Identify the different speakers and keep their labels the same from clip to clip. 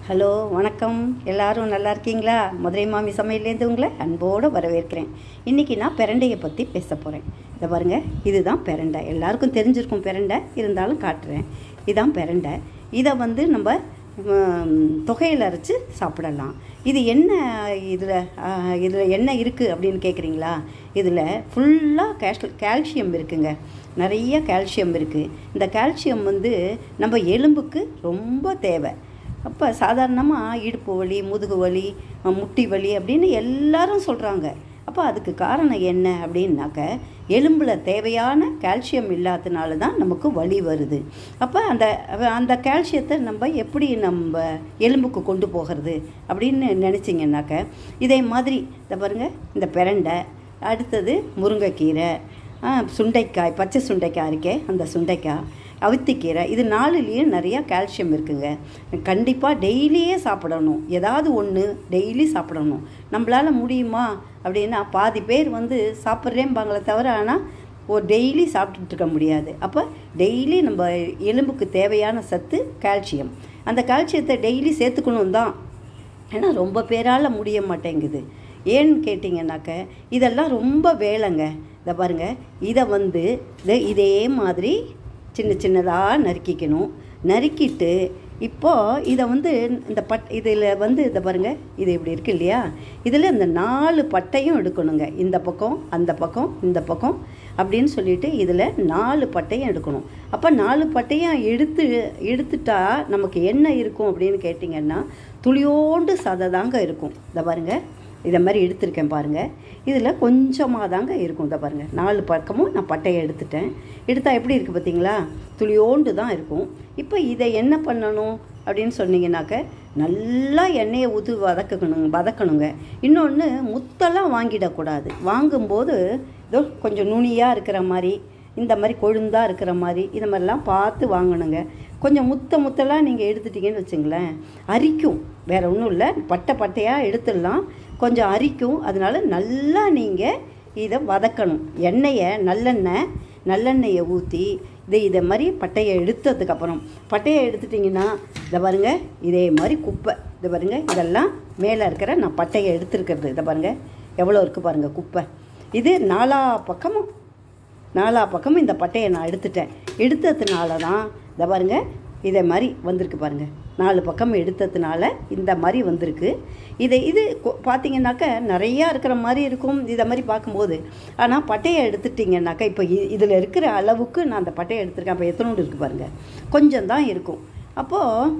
Speaker 1: hello வணக்கம் எல்லாரும் நல்லா இருக்கீங்களா மதுரை மாமி சமையல்லேருந்து உங்களை அன்போடு வரவேற்கிறேன் இன்றைக்கி நான் பிரண்டையை பற்றி பேச போகிறேன் இதை பாருங்கள் இதுதான் பிரண்டை எல்லாருக்கும் தெரிஞ்சிருக்கும் பிரண்டை இருந்தாலும் காட்டுறேன் இதுதான் பிரண்டை இதை வந்து நம்ம ம், தொகையில் அரைச்சி சாப்பிடலாம் இது என்ன இதில் இதில் என்ன இருக்குது அப்படின்னு கேட்குறீங்களா இதில் ஃபுல்லாக கேஷ் கால்சியம் இருக்குங்க நிறைய கால்சியம் இருக்குது இந்த கால்சியம் வந்து நம்ம எலும்புக்கு ரொம்ப தேவை அப்போ சாதாரணமாக இடுப்பு வலி முதுகு வலி அஹ் முட்டி வலி அப்படின்னு எல்லாரும் சொல்கிறாங்க அப்போ அதுக்கு காரணம் என்ன அப்படின்னாக்க எலும்பில் தேவையான கால்சியம் இல்லாததுனால தான் நமக்கு வலி வருது அப்போ அந்த அந்த கால்சியத்தை நம்ம எப்படி நம்ம எலும்புக்கு கொண்டு போகிறது அப்படின்னு நினச்சிங்கனாக்க இதே மாதிரி இந்த பாருங்கள் இந்த பிரண்டை அடுத்தது முருங்கைக்கீரை ஆ, சுண்டைக்காய் பச்சை சுண்டைக்காய் இருக்கே அந்த சுண்டைக்காய் அவித்திக்கீரை இது நாலுலேயும் நிறையா கால்சியம் இருக்குங்க கண்டிப்பாக டெய்லியே சாப்பிடணும் ஏதாவது ஒன்று டெய்லி சாப்பிடணும் நம்மளால் முடியுமா அப்படின்னா பாதி பேர் வந்து சாப்பிட்றேம்பாங்களே தவிர ஆனால் ஒரு டெய்லி சாப்பிட்டுட்டு இருக்க முடியாது அப்போ டெய்லி நம்ம எலும்புக்கு தேவையான சத்து கால்சியம் அந்த கால்சியத்தை டெய்லி சேர்த்துக்கணும் தான் ஏன்னா ரொம்ப பேரால் முடிய மாட்டேங்குது ஏன்னு கேட்டிங்கனாக்க இதெல்லாம் ரொம்ப வேலைங்க இதை பாருங்க இதை வந்து இதை இதே மாதிரி சின்ன சின்னதாக நறுக்கிக்கணும் நறுக்கிட்டு இப்போது இதை வந்து இந்த பட் இதில் வந்து இதை பாருங்கள் இது இப்படி இருக்கு இல்லையா இதில் இந்த நாலு பட்டையும் எடுக்கணுங்க இந்த பக்கம் அந்த பக்கம் இந்த பக்கம் அப்படின்னு சொல்லிட்டு இதில் நாலு பட்டையும் எடுக்கணும் அப்போ நாலு பட்டையும் எடுத்து எடுத்துட்டா நமக்கு என்ன இருக்கும் அப்படின்னு கேட்டிங்கன்னா துளியோண்டு சதை தாங்க இருக்கும் இதை பாருங்கள் இதை மாதிரி எடுத்திருக்கேன் பாருங்கள் இதில் கொஞ்சமாக தாங்க இருக்கும் இதை பாருங்கள் நாலு பக்கமும் நான் பட்டையை எடுத்துட்டேன் எடுத்தால் எப்படி இருக்குது பார்த்தீங்களா துளியோண்டு தான் இருக்கும் இப்போ இதை என்ன பண்ணணும் அப்படின்னு சொன்னீங்கன்னாக்க நல்லா எண்ணெயை ஊற்றி வதக்கணுங்க வதக்கணுங்க இன்னொன்று முத்தெல்லாம் வாங்கிடக்கூடாது வாங்கும்போது இதோ கொஞ்சம் நுனியாக இருக்கிற மாதிரி இந்த மாதிரி கொழுந்தாக இருக்கிற மாதிரி இந்த மாதிரிலாம் பார்த்து வாங்கணுங்க கொஞ்சம் முத்த முத்தெல்லாம் நீங்கள் எடுத்துட்டீங்கன்னு வச்சுங்களேன் அரிக்கும் வேற ஒன்றும் இல்லை பட்டை பட்டையாக எடுத்துடலாம் கொஞ்சம் அரிக்கும் அதனால நல்லா நீங்கள் இதை வதக்கணும் எண்ணெயை நல்லெண்ணெய் நல்லெண்ணெயை ஊற்றி இதை இதை மாதிரி பட்டையை எடுத்ததுக்கப்புறம் பட்டையை எடுத்துட்டிங்கன்னா இதை பாருங்க இதே மாதிரி குப்பை இதை பாருங்க இதெல்லாம் மேலே இருக்கிற நான் பட்டையை எடுத்துருக்கிறது இதை பாருங்க எவ்வளோ இருக்குது பாருங்கள் குப்பை இது நாலா பக்கமும் நாலா பக்கமும் இந்த பட்டையை நான் எடுத்துட்டேன் எடுத்ததுனால தான் இதை பாருங்க இதே மாதிரி வந்திருக்கு பாருங்க நாலு பக்கம் எடுத்ததுனால இந்த மாதிரி வந்திருக்கு இதை இது கொ- பார்த்தீங்கன்னாக்க நிறையா இருக்கிற மாதிரி இருக்கும் இதை மாதிரி பார்க்கும்போது ஆனால் பட்டையை எடுத்துட்டிங்கன்னாக்கா இப்போ இதில் இருக்கிற அளவுக்கு நான் அந்த பட்டையை எடுத்திருக்கேன் அப்போ எத்தனோண்டு இருக்குது பாருங்கள் கொஞ்சம் தான் இருக்கும் அப்போது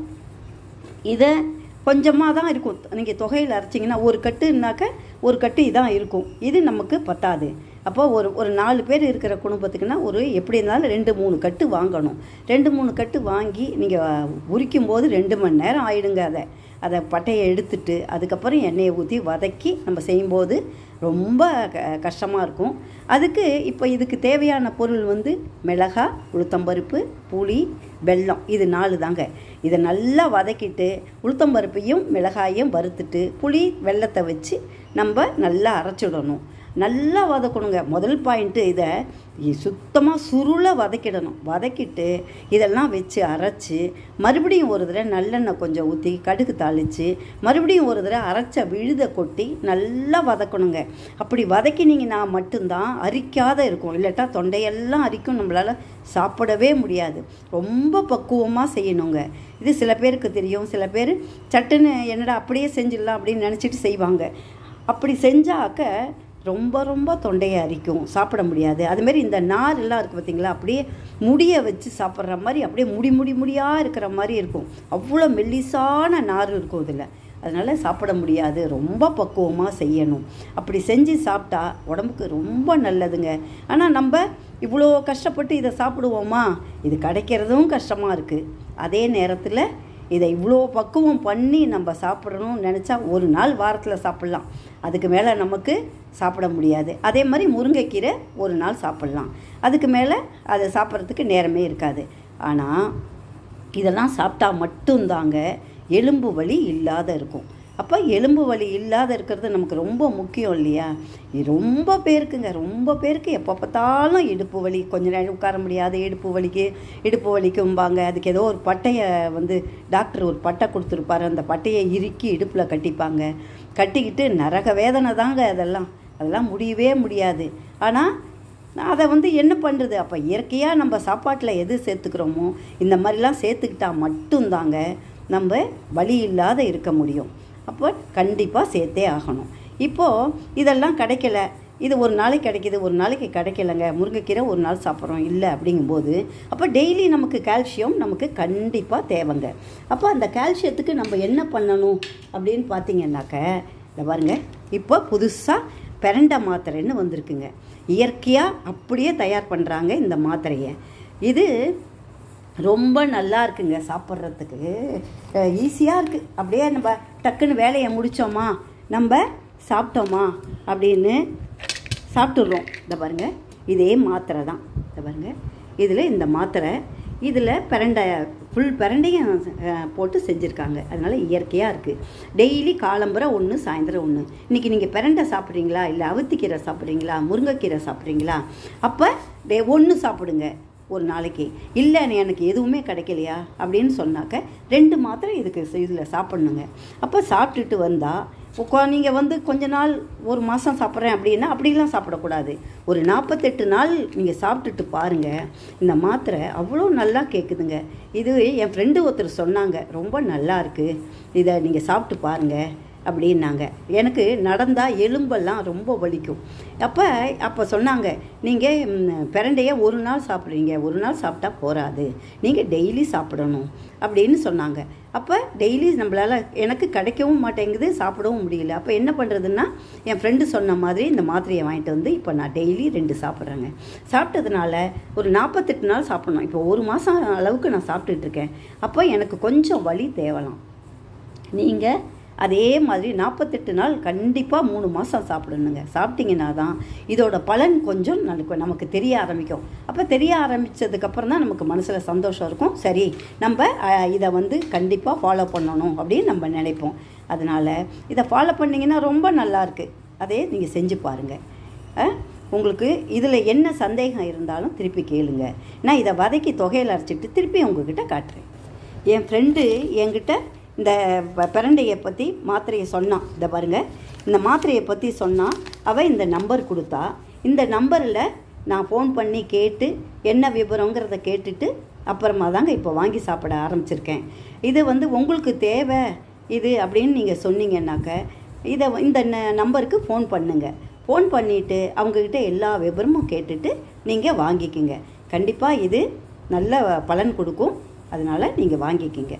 Speaker 1: இதை கொஞ்சமாக தான் இருக்கும் நீங்கள் தொகையில் அரைச்சிங்கன்னா ஒரு கட்டுனாக்க ஒரு கட்டு இதான் இருக்கும் இது நமக்கு பத்தாது அப்போ ஒரு ஒரு நாலு பேர் இருக்கிற குடும்பத்துக்குன்னா ஒரு எப்படி இருந்தாலும் ரெண்டு மூணு கட்டு வாங்கணும் ரெண்டு மூணு கட்டு வாங்கி நீங்கள் உரிக்கும் போது ரெண்டு மணி நேரம் ஆயிடுங்க அதை அதை பட்டையை எடுத்துட்டு அதுக்கப்புறம் எண்ணெயை ஊற்றி வதக்கி நம்ம செய்யும்போது ரொம்ப க கஷ்டமாக இருக்கும் அதுக்கு இப்போ இதுக்கு தேவையான பொருள் வந்து மிளகா உளுத்தம்பருப்பு புளி வெல்லம் இது நாலு தாங்க இதை நல்லா வதக்கிட்டு உளுத்தம்பருப்பையும் மிளகாயும் வறுத்துட்டு புளி வெல்லத்தை வச்சு நம்ம நல்லா அரைச்சிடணும் நல்லா வதக்கணுங்க முதல் பாயிண்ட்டு இதை சுத்தமாக சுருள வதக்கிடணும் வதக்கிட்டு இதெல்லாம் வச்சு அரைச்சி மறுபடியும் ஒரு தடவை நல்லெண்ணெய் கொஞ்சம் ஊற்றி கடுகு தாளித்து மறுபடியும் ஒரு தடவை அரைச்ச விழுதை கொட்டி நல்லா வதக்கணுங்க அப்படி வதக்கினீங்கன்னா மட்டும்தான் அரிக்காத இருக்கும் இல்லாட்டா தொண்டையெல்லாம் அரிக்கும் நம்மளால் சாப்பிடவே முடியாது ரொம்ப பக்குவமாக செய்யணுங்க இது சில பேருக்கு தெரியும் சில பேர் சட்டுன்னு என்னடா அப்படியே செஞ்சிடலாம் அப்படின்னு நினச்சிட்டு செய்வாங்க அப்படி செஞ்சாக்க ரொம்ப ரொம்ப தொண்டையை அரிக்கும் சாப்பிட முடியாது அதுமாரி இந்த நார் எல்லாம் இருக்குது பார்த்தீங்களா அப்படியே முடியை வச்சு சாப்பிட்ற மாதிரி அப்படியே முடி முடி முடியாக இருக்கிற மாதிரி இருக்கும் அவ்வளோ மெல்லிசான நார் இருக்கும் இதில் அதனால் சாப்பிட முடியாது ரொம்ப பக்குவமாக செய்யணும் அப்படி செஞ்சு சாப்பிட்டா உடம்புக்கு ரொம்ப நல்லதுங்க ஆனால் நம்ம இவ்வளோ கஷ்டப்பட்டு இதை சாப்பிடுவோமா இது கிடைக்கிறதும் கஷ்டமாக இருக்குது அதே நேரத்தில் இதை இவ்வளோ பக்குவம் பண்ணி நம்ம சாப்பிடணும்னு நினச்சா ஒரு நாள் வாரத்தில் சாப்பிட்லாம் அதுக்கு மேலே நமக்கு சாப்பிட முடியாது அதே மாதிரி முருங்கைக்கீரை ஒரு நாள் சாப்பிட்லாம் அதுக்கு மேலே அதை சாப்பிட்றதுக்கு நேரமே இருக்காது ஆனால் இதெல்லாம் சாப்பிட்டா மட்டும்தாங்க எலும்பு வலி இல்லாத இருக்கும் அப்போ எலும்பு வலி இல்லாத இருக்கிறது நமக்கு ரொம்ப முக்கியம் இல்லையா இது ரொம்ப பேருக்குங்க ரொம்ப பேருக்கு எப்போ பார்த்தாலும் இடுப்பு வலி கொஞ்ச நேரம் உட்கார முடியாது இடுப்பு வலிக்கு இடுப்பு வலிக்கும்பாங்க அதுக்கு ஏதோ ஒரு பட்டையை வந்து டாக்டர் ஒரு பட்டை கொடுத்துருப்பாரு அந்த பட்டையை இறுக்கி இடுப்பில் கட்டிப்பாங்க கட்டிக்கிட்டு நரக வேதனை தாங்க அதெல்லாம் அதெல்லாம் முடியவே முடியாது ஆனால் அதை வந்து என்ன பண்ணுறது அப்போ இயற்கையாக நம்ம சாப்பாட்டில் எது சேர்த்துக்கிறோமோ இந்த மாதிரிலாம் சேர்த்துக்கிட்டா மட்டும்தாங்க நம்ம வலி இல்லாத இருக்க முடியும் அப்போ கண்டிப்பாக சேர்த்தே ஆகணும் இப்போது இதெல்லாம் கிடைக்கல இது ஒரு நாளைக்கு கிடைக்கிது ஒரு நாளைக்கு கிடைக்கலங்க முருங்கைக்கீரை ஒரு நாள் சாப்பிட்றோம் இல்லை அப்படிங்கும்போது அப்போ டெய்லி நமக்கு கால்சியம் நமக்கு கண்டிப்பாக தேவைங்க அப்போ அந்த கால்சியத்துக்கு நம்ம என்ன பண்ணணும் அப்படின்னு பார்த்தீங்கன்னாக்க இந்த பாருங்க இப்போ புதுசாக பிரண்ட மாத்திரைன்னு வந்திருக்குங்க இயற்கையாக அப்படியே தயார் பண்ணுறாங்க இந்த மாத்திரையை இது ரொம்ப நல்லா இருக்குங்க சாப்பிட்றதுக்கு ஈஸியாக இருக்குது அப்படியே நம்ம டக்குன்னு வேலையை முடித்தோமா நம்ம சாப்பிட்டோமா அப்படின்னு சாப்பிட்டுடுறோம் இந்த பாருங்க இதே மாத்திரை தான் இந்த பாருங்க இதில் இந்த மாத்திரை இதில் பிரண்டை ஃபுல் பிரண்டையும் அஹ், போட்டு செஞ்சுருக்காங்க அதனால் இயற்கையாக இருக்குது டெய்லி காலம்புரை ஒன்று சாயந்தரம் ஒன்று இன்றைக்கி நீங்கள் பிரண்டை சாப்பிட்றீங்களா இல்லை அவுத்திக்கீரை சாப்பிட்றீங்களா முருங்கைக்கீரை சாப்பிட்றீங்களா அப்போ டே ஒன்று சாப்பிடுங்க ஒரு நாளைக்கு இல்லை எனக்கு எதுவுமே கிடைக்கலையா அப்படின்னு சொன்னாக்க ரெண்டு மாத்திரை இதுக்கு இதில் சாப்பிட்ணுங்க அப்போ சாப்பிட்டுட்டு வந்தால் உக்கா நீங்கள் வந்து கொஞ்ச நாள் ஒரு மாதம் சாப்பிட்றேன் அப்படின்னா அப்படிலாம் சாப்பிடக்கூடாது ஒரு நாற்பத்தெட்டு நாள் நீங்கள் சாப்பிட்டுட்டு பாருங்கள் இந்த மாத்திரை அவ்வளோ நல்லா கேட்குதுங்க இது என் ஃப்ரெண்டு ஒருத்தர் சொன்னாங்க ரொம்ப நல்லா இருக்குது இதை நீங்கள் சாப்பிட்டு பாருங்கள் அப்படின்னாங்க எனக்கு நடந்தால் எலும்பெல்லாம் ரொம்ப வலிக்கும் அப்போ அப்போ சொன்னாங்க நீங்கள் பிரண்டையை ஒரு நாள் சாப்பிட்றீங்க ஒரு நாள் சாப்பிட்டா போகாது நீங்கள் டெய்லி சாப்பிடணும் அப்படின்னு சொன்னாங்க அப்போ டெய்லி நம்மளால் எனக்கு கிடைக்கவும் மாட்டேங்குது சாப்பிடவும் முடியல அப்போ என்ன பண்ணுறதுன்னா என் ஃப்ரெண்டு சொன்ன மாதிரி இந்த மாத்திரையை வாங்கிட்டு வந்து இப்போ நான் டெய்லி ரெண்டு சாப்பிட்றேங்க சாப்பிட்டதுனால ஒரு நாற்பத்தெட்டு நாள் சாப்பிடணும் இப்போ ஒரு மாதம் அளவுக்கு நான் சாப்பிட்டுட்டு இருக்கேன் அப்போ எனக்கு கொஞ்சம் வலி தேவலாம் நீங்கள் அதே மாதிரி நாற்பத்தெட்டு நாள் கண்டிப்பாக மூணு மாதம் சாப்பிடணுங்க சாப்பிட்டீங்கன்னா தான் இதோட பலன் கொஞ்சம் நமக்கு நமக்கு தெரிய ஆரம்பிக்கும் அப்போ தெரிய ஆரம்பித்ததுக்கப்புறம் தான் நமக்கு மனசில் சந்தோஷம் இருக்கும் சரி நம்ம அஹ், இதை வந்து கண்டிப்பாக ஃபாலோ பண்ணணும் அப்படின்னு நம்ம நினைப்போம் அதனால் இதை ஃபாலோ பண்ணிங்கன்னா ரொம்ப நல்லாயிருக்கு அதே நீங்கள் செஞ்சு பாருங்கள் அஹ், உங்களுக்கு இதில் என்ன சந்தேகம் இருந்தாலும் திருப்பி கேளுங்க நான் இதை வதக்கி தொகையில் அரைச்சிட்டு திருப்பி உங்ககிட்ட காட்டுறேன் என் ஃப்ரெண்டு என்கிட்ட இந்த ப- பிரண்டையை பற்றி மாத்திரையை சொன்னான் இதை பாருங்க இந்த மாத்திரையை பற்றி சொன்னான் அவள் இந்த நம்பர் கொடுத்தா இந்த நம்பரில் நான் ஃபோன் பண்ணி கேட்டு என்ன விவரங்கிறத கேட்டுட்டு அப்புறமா தாங்க இப்போ வாங்கி சாப்பிட ஆரம்பிச்சிருக்கேன் இது வந்து உங்களுக்கு தேவை இது அப்படின்னு நீங்கள் சொன்னீங்கன்னாக்க இதை வ- இந்த ந- நம்பருக்கு ஃபோன் பண்ணுங்க ஃபோன் பண்ணிவிட்டு அவங்கக்கிட்ட எல்லா விவரமும் கேட்டுட்டு நீங்கள் வாங்கிக்கிங்க கண்டிப்பாக இது நல்ல பலன் கொடுக்கும் அதனால் நீங்கள் வாங்கிக்கிங்க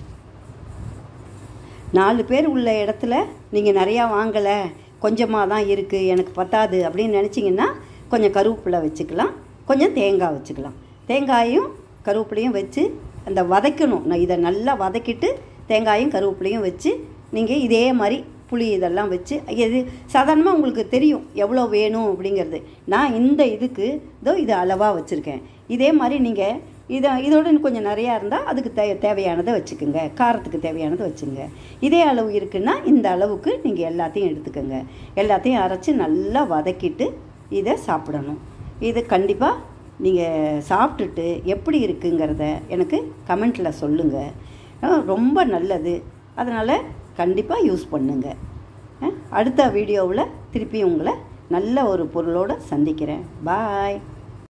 Speaker 1: நாலு பேர் உள்ள இடத்துல நீங்கள் நிறையா வாங்கலை கொஞ்சமாக தான் இருக்குது எனக்கு பத்தாது அப்படின்னு நினச்சிங்கன்னா கொஞ்சம் கருவேப்பிலை வச்சுக்கலாம் கொஞ்சம் தேங்காய் வச்சுக்கலாம் தேங்காயும் கருவேப்பிலையும் வச்சு அந்த வதக்கணும் நான் இதை நல்லா வதக்கிட்டு தேங்காயும் கருவேப்பிலையும் வச்சு நீங்கள் இதே மாதிரி புளி இதெல்லாம் வச்சு இது சாதாரணமாக உங்களுக்கு தெரியும் எவ்வளோ வேணும் அப்படிங்கிறது நான் இந்த இதுக்கு இதோ இது அளவாக வச்சுருக்கேன் இதே மாதிரி நீங்கள் இதை இதோட இன்னும் கொஞ்சம் நிறையா இருந்தால் அதுக்கு தே தேவையானதை வச்சுக்கோங்க காரத்துக்கு தேவையானதை வச்சுங்க இதே அளவு இருக்குன்னா இந்த அளவுக்கு நீங்கள் எல்லாத்தையும் எடுத்துக்கோங்க எல்லாத்தையும் அரைச்சி நல்லா வதக்கிட்டு இதை சாப்பிடணும் இது கண்டிப்பாக நீங்கள் சாப்பிட்டுட்டு எப்படி இருக்குங்கிறத எனக்கு கமெண்ட்டில் சொல்லுங்கள் ரொம்ப நல்லது அதனால் கண்டிப்பாக யூஸ் பண்ணுங்க அஹ், அடுத்த வீடியோவில் திருப்பி உங்களை நல்ல ஒரு பொருளோடு சந்திக்கிறேன் பாய்